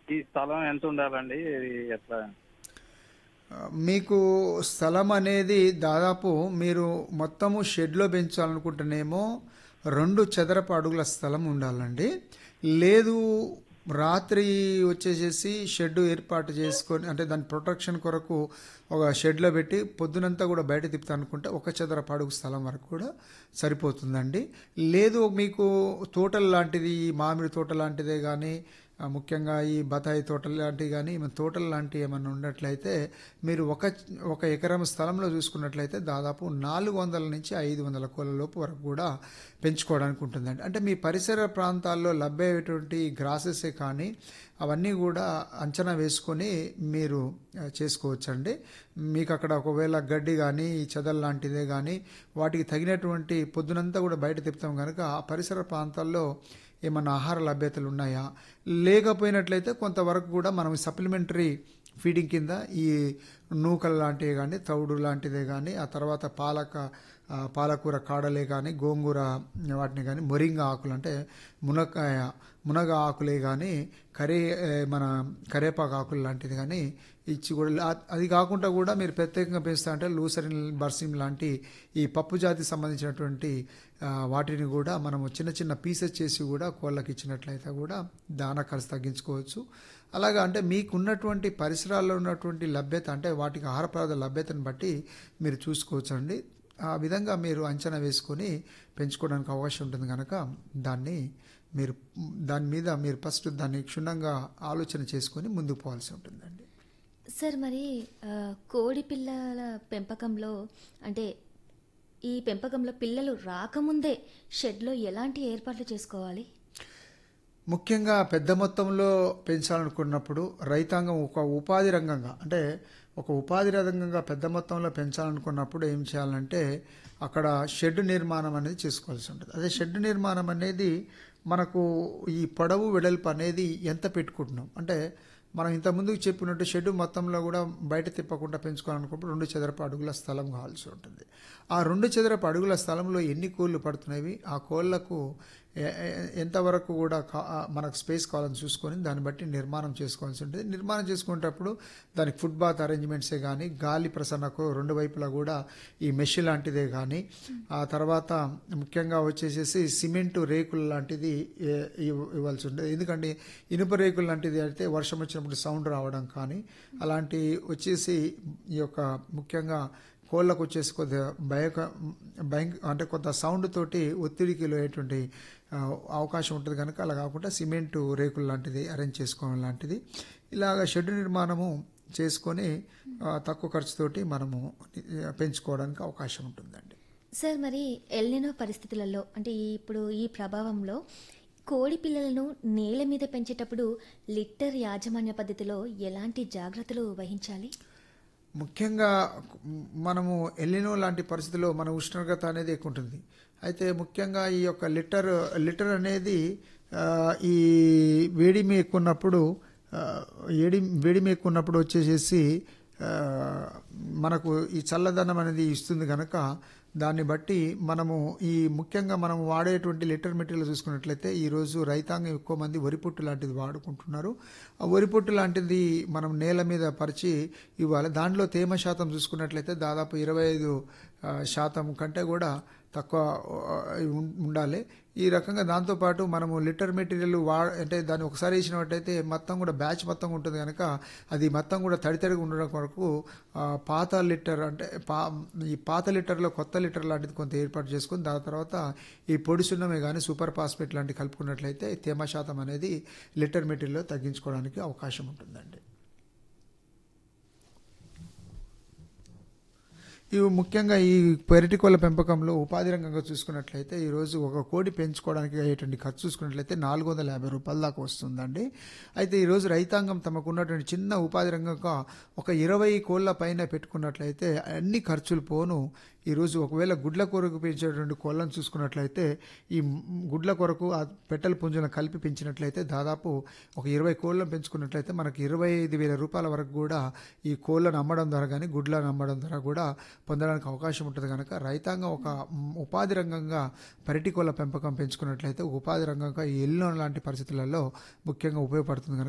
ఈ స్థలం ఎంత ఉండాలండి ఇది ఎట్లా మీకు స్థలం అనేది దాదాపు మీరు మొత్తము షెడ్లో పెంచాలనుకుంటేనేమో రెండు చదరపు అడుగుల స్థలం ఉండాలండి లేదు రాత్రి వచ్చేసేసి షెడ్ ఏర్పాటు చేసుకొని అంటే దాని ప్రొటెక్షన్ కొరకు ఒక షెడ్లో పెట్టి పొద్దునంతా కూడా బయట తిప్పుతా అనుకుంటే ఒక చదరపు అడుగు స్థలం వరకు కూడా సరిపోతుందండి లేదు మీకు తోటలు లాంటిది ఈ మామిడి తోట లాంటిదే కానీ ఆ, ముఖ్యంగా ఈ బతాయి తోటలు లాంటివి కానీ ఏమైనా తోటలు లాంటివి ఏమైనా ఉన్నట్లయితే మీరు ఒక ఒక ఎకరం స్థలంలో చూసుకున్నట్లయితే దాదాపు నాలుగు వందల నుంచి ఐదు వందల కోళ్ళ లోపు వరకు కూడా పెంచుకోవడానికి ఉంటుందండి అంటే మీ పరిసర ప్రాంతాల్లో లభ్యమయ్యేటువంటి గ్రాసెసే కానీ అవన్నీ కూడా అంచనా వేసుకొని మీరు ఆ, చేసుకోవచ్చండి మీకు అక్కడ ఒకవేళ గడ్డి కానీ చెదల్ లాంటిదే కానీ వాటికి తగినటువంటి పొద్దునంతా కూడా బయట తిప్పుతాం కనుక ఆ పరిసర ప్రాంతాల్లో ఏమన్నా ఆహార లభ్యతలు ఉన్నాయా లేకపోయినట్లయితే కొంతవరకు కూడా మనం సప్లిమెంటరీ ఫీడింగ్ కింద ఈ నూకలు లాంటివి కానీ తౌడు లాంటిదే కానీ ఆ తర్వాత పాలక ఆ, పాలకూర కాడలే కానీ గోంగూర వాటిని కానీ మొరింగ ఆకులు అంటే మునక్కాయ మునగ ఆకులే కానీ కరే ఏ, మన కరేపాకు ఆకులు లాంటిది కానీ ఇచ్చి కూడా ఆ- అది కాకుండా కూడా మీరు ప్రత్యేకంగా పెంచుతా అంటే లూసరిన్ బర్సిమ్ లాంటి ఈ పప్పు జాతి సంబంధించినటువంటి ఆ, వాటిని కూడా మనము చిన్న చిన్న పీసెస్ చేసి కూడా కోళ్ళకి ఇచ్చినట్లయితే కూడా దానా ఖర్చు తగ్గించుకోవచ్చు అలాగా అంటే మీకున్నటువంటి పరిసరాల్లో ఉన్నటువంటి లభ్యత అంటే వాటికి ఆహార పదార్థాల లభ్యతను బట్టి మీరు చూసుకోవచ్చు అండి ఆ విధంగా మీరు అంచనా వేసుకొని పెంచుకోవడానికి అవకాశం ఉంటుంది కనుక దాన్ని మీరు దాని మీద మీరు ఫస్ట్ దాన్ని క్షుణ్ణంగా ఆలోచన చేసుకొని ముందుకు పోవాల్సి ఉంటుందండి సార్ మరి ఆ, కోడి పిల్లల పెంపకంలో అంటే ఈ పెంపకంలో పిల్లలు రాకముందే షెడ్లో ఎలాంటి ఏర్పాట్లు చేసుకోవాలి ముఖ్యంగా పెద్ద మొత్తంలో పెంచాలనుకున్నప్పుడు రైతాంగం ఒక ఉపాధి రంగంగా అంటే ఒక ఉపాధి రంగంగా పెద్ద మొత్తంలో పెంచాలనుకున్నప్పుడు ఏం చేయాలంటే అక్కడ షెడ్ నిర్మాణం అనేది చేసుకోవాల్సి ఉంటుంది అదే షెడ్ నిర్మాణం అనేది మనకు ఈ పొడవు వెడల్పు అనేది ఎంత పెట్టుకుంటున్నాం అంటే మనం ఇంతకుముందు చెప్పినట్టు షెడ్ మొత్తంలో కూడా బయట తిప్పకుండా పెంచుకోవాలనుకున్నప్పుడు రెండు చదరపు అడుగుల స్థలం కావాల్సి ఉంటుంది ఆ రెండు చదరపు అడుగుల స్థలంలో ఎన్ని కోళ్ళు పడుతున్నాయి ఆ కోళ్లకు ఎ- ఎ- ఎంతవరకు కూడా కా- ఆ మనకు స్పేస్ కావాలని చూసుకొని దాన్ని బట్టి నిర్మాణం చేసుకోవాల్సి ఉంటుంది నిర్మాణం చేసుకునేటప్పుడు దానికి ఫుట్ బాత్ అరేంజ్మెంట్సే కానీ గాలి ప్రసరణకు రెండు వైపులా కూడా ఈ మెష్ లాంటిదే కానీ ఆ తర్వాత ముఖ్యంగా వచ్చేసేసి సిమెంట్ రేకులు లాంటిది ఏ- ఇవ్వ- ఇవ్వాల్సి ఉంటుంది ఎందుకంటే ఇనుప రేకులు లాంటిది అయితే వర్షం వచ్చినప్పుడు సౌండ్ రావడం కానీ అలాంటి వచ్చేసి ఈ యొక్క ముఖ్యంగా కోళ్ళకు వచ్చేసి కొద్దిగా భయ భయం అంటే కొంత సౌండ్ తోటి ఒత్తిడికి లోయేటువంటి ఆ, అవకాశం ఉంటుంది కనుక అలా కాకుండా సిమెంట్ రేకులు లాంటిది అరేంజ్ చేసుకోవడం లాంటిది ఇలాగ షెడ్ నిర్మాణము చేసుకొని ఆ, తక్కువ ఖర్చుతోటి మనము ఆ, పెంచుకోవడానికి అవకాశం ఉంటుందండి సార్ మరి ఎల్నినో పరిస్థితులలో అంటే ఈ- ఇప్పుడు ఈ ప్రభావంలో కోడి పిల్లలను నేల మీద పెంచేటప్పుడు లిట్టర్ యాజమాన్య పద్ధతిలో ఎలాంటి జాగ్రత్తలు వహించాలి ముఖ్యంగా మనము ఎల్లినో లాంటి పరిస్థితుల్లో మన ఉష్ణోగ్రత అనేది ఎక్కువ ఉంటుంది అయితే ముఖ్యంగా ఈ యొక్క లిటర్ లిటర్ అనేది ఆ, ఈ వేడిమి ఎక్కువ ఉన్నప్పుడు ఆ, వేడి వేడిమి ఎక్కువ ఉన్నప్పుడు వచ్చేసేసి ఆ, మనకు ఈ చల్లదనం అనేది ఇస్తుంది కనుక దాన్ని బట్టి మనము ఈ ముఖ్యంగా మనం వాడేటువంటి లిటర్ మెటీరియల్ చూసుకున్నట్లయితే ఈరోజు రైతాంగం ఎక్కువ మంది వరిపొట్టు లాంటిది వాడుకుంటున్నారు ఆ వరిపొట్టు లాంటిది మనం నేల మీద పరిచి ఇవ్వాలి దాంట్లో తేమ శాతం చూసుకున్నట్లయితే దాదాపు ఇరవై ఐదు ఆ, శాతం కంటే కూడా తక్కువ ఆ, ఉం- ఉండాలి ఈ రకంగా దాంతోపాటు మనము లిటర్ మెటీరియల్ వా అంటే దాన్ని ఒకసారి వేసినట్టయితే మొత్తం కూడా బ్యాచ్ మొత్తం ఉంటుంది కనుక అది మొత్తం కూడా తడి తడిగా ఉండడం కొరకు ఆ, పాత లిటర్ అంటే పా ఈ పాత లిటర్లో కొత్త లిటర్ లాంటిది కొంత ఏర్పాటు చేసుకుని దాని తర్వాత ఈ పొడి సున్నమే కానీ సూపర్ ఫాస్ఫేట్ లాంటివి కలుపుకున్నట్లయితే తేమ శాతం అనేది లిటర్ మెటీరియల్లో తగ్గించుకోవడానికి అవకాశం ఉంటుందండి ఇవి ముఖ్యంగా ఈ పెరటి కోళ్ళ పెంపకంలో ఉపాధి రంగంగా చూసుకున్నట్లయితే ఈరోజు ఒక కోడి పెంచుకోవడానికి అయ్యేటువంటి ఖర్చు చూసుకున్నట్లయితే నాలుగు వందల యాభై రూపాయల దాకా వస్తుందండి అయితే ఈరోజు రైతాంగం తమకు ఉన్నటువంటి చిన్న ఉపాధి రంగంగా ఒక ఇరవై కోళ్ళ పైన పెట్టుకున్నట్లయితే అన్ని ఖర్చులు పోను ఈరోజు ఒకవేళ గుడ్ల కొరకు పెంచేటువంటి కోళ్ళను చూసుకున్నట్లయితే ఈ గుడ్ల కొరకు ఆ పెట్టెల పుంజులను కలిపి పెంచినట్లయితే దాదాపు ఒక ఇరవై కోళ్ళను పెంచుకున్నట్లయితే మనకి ఇరవై ఐదు వేల రూపాయల వరకు కూడా ఈ కోళ్ళను అమ్మడం ద్వారా కానీ గుడ్లను అమ్మడం ద్వారా కూడా పొందడానికి అవకాశం ఉంటుంది కనుక రైతాంగం ఒక మ్, ఉపాధి రంగంగా పెరటి కోళ్ళ పెంపకం పెంచుకున్నట్లయితే ఉపాధి రంగంగా ఈ ఎల్లో లాంటి పరిస్థితులలో ముఖ్యంగా ఉపయోగపడుతుంది కనుక